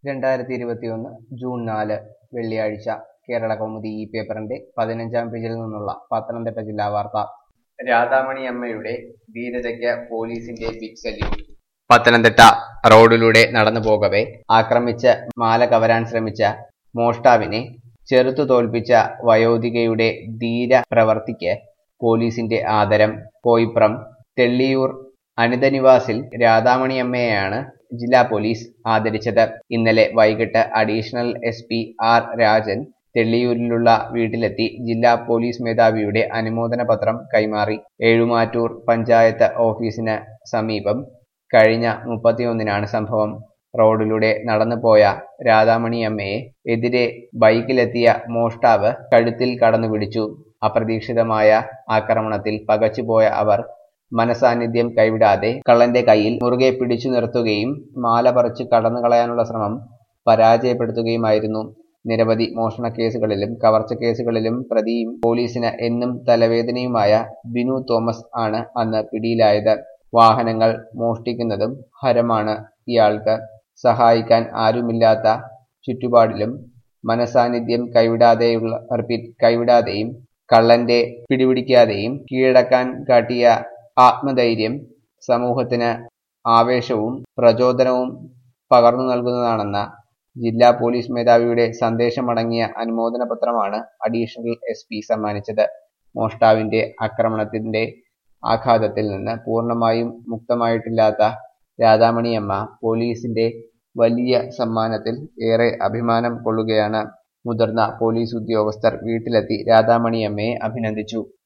രണ്ടായിരത്തി ഇരുപത്തിയൊന്ന് ജൂൺ നാല് വെള്ളിയാഴ്ച കേരള കൗമുദി ഈ പേപ്പറിന്റെ പതിനഞ്ചാം പേജിൽ നിന്നുള്ള പത്തനംതിട്ട ജില്ലാ വാർത്ത രാധാമണി അമ്മയുടെ ധീരതയ്ക്ക് പോലീസിന്റെ ബിഗ് സല്യൂട്ട് പത്തനംതിട്ട റോഡിലൂടെ നടന്നു പോകവെ ആക്രമിച്ച് മാല കവരാൻ ശ്രമിച്ച മോഷ്ടാവിനെ ചെറുത്തു തോൽപ്പിച്ച വയോധികയുടെ ധീര പ്രവർത്തിക്ക് പോലീസിന്റെ ആദരം കോയിപ്രം തെള്ളിയൂർ അനിത നിവാസിൽ രാധാമണിയമ്മയെയാണ് ജില്ലാ പോലീസ് ആദരിച്ചത് ഇന്നലെ വൈകിട്ട് additional S P R Rajan തെള്ളിയൂരിലുള്ള വീട്ടിലെത്തി ജില്ലാ പോലീസ് മേധാവിയുടെ അനുമോദന പത്രം കൈമാറി ഏഴുമാറ്റൂർ പഞ്ചായത്ത് ഓഫീസിന് സമീപം കഴിഞ്ഞ മുപ്പത്തിയൊന്നിനാണ് സംഭവം റോഡിലൂടെ നടന്നുപോയ രാധാമണിയമ്മയെ എതിരെ ബൈക്കിലെത്തിയ മോഷ്ടാവ് കഴുത്തിൽ കടന്നു പിടിച്ചു അപ്രതീക്ഷിതമായ ആക്രമണത്തിൽ പകച്ചുപോയ അവർ മനസാന്നിധ്യം കൈവിടാതെ കള്ളന്റെ കയ്യിൽ മുറുകെ പിടിച്ചു നിർത്തുകയും മാല പറിച്ച് കടന്നു കളയാനുള്ള ശ്രമം പരാജയപ്പെടുത്തുകയുമായിരുന്നു നിരവധി മോഷണ കേസുകളിലും കവർച്ച കേസുകളിലും പ്രതിയും പോലീസിന് എന്നും തലവേദനയുമായ ബിനു തോമസ് ആണ് അന്ന് പിടിയിലായത് വാഹനങ്ങൾ മോഷ്ടിക്കുന്നതും ഹരമാണ് ഇയാൾക്ക് സഹായിക്കാൻ ആരുമില്ലാത്ത ചുറ്റുപാടിലും മനസാന്നിധ്യം കൈവിടാതെയുള്ള റിപ്പീറ്റ് കൈവിടാതെയും കള്ളന്റെ പിടിപിടിക്കാതെയും കീഴടക്കാൻ കാട്ടിയ ആത്മധൈര്യം സമൂഹത്തിന് ആവേശവും പ്രചോദനവും പകർന്നു നൽകുന്നതാണെന്ന ജില്ലാ പോലീസ് മേധാവിയുടെ സന്ദേശമടങ്ങിയ അനുമോദന പത്രമാണ് അഡീഷണൽ എസ് പി സമ്മാനിച്ചത് മോഷ്ടാവിന്റെ ആക്രമണത്തിന്റെ ആഘാതത്തിൽ നിന്ന് പൂർണ്ണമായും മുക്തമായിട്ടില്ലാത്ത രാധാമണിയമ്മ പോലീസിന്റെ വലിയ സമ്മാനത്തിൽ ഏറെ അഭിമാനം കൊള്ളുകയാണ് മുതിർന്ന പോലീസ് ഉദ്യോഗസ്ഥർ വീട്ടിലെത്തി രാധാമണിയമ്മയെ അഭിനന്ദിച്ചു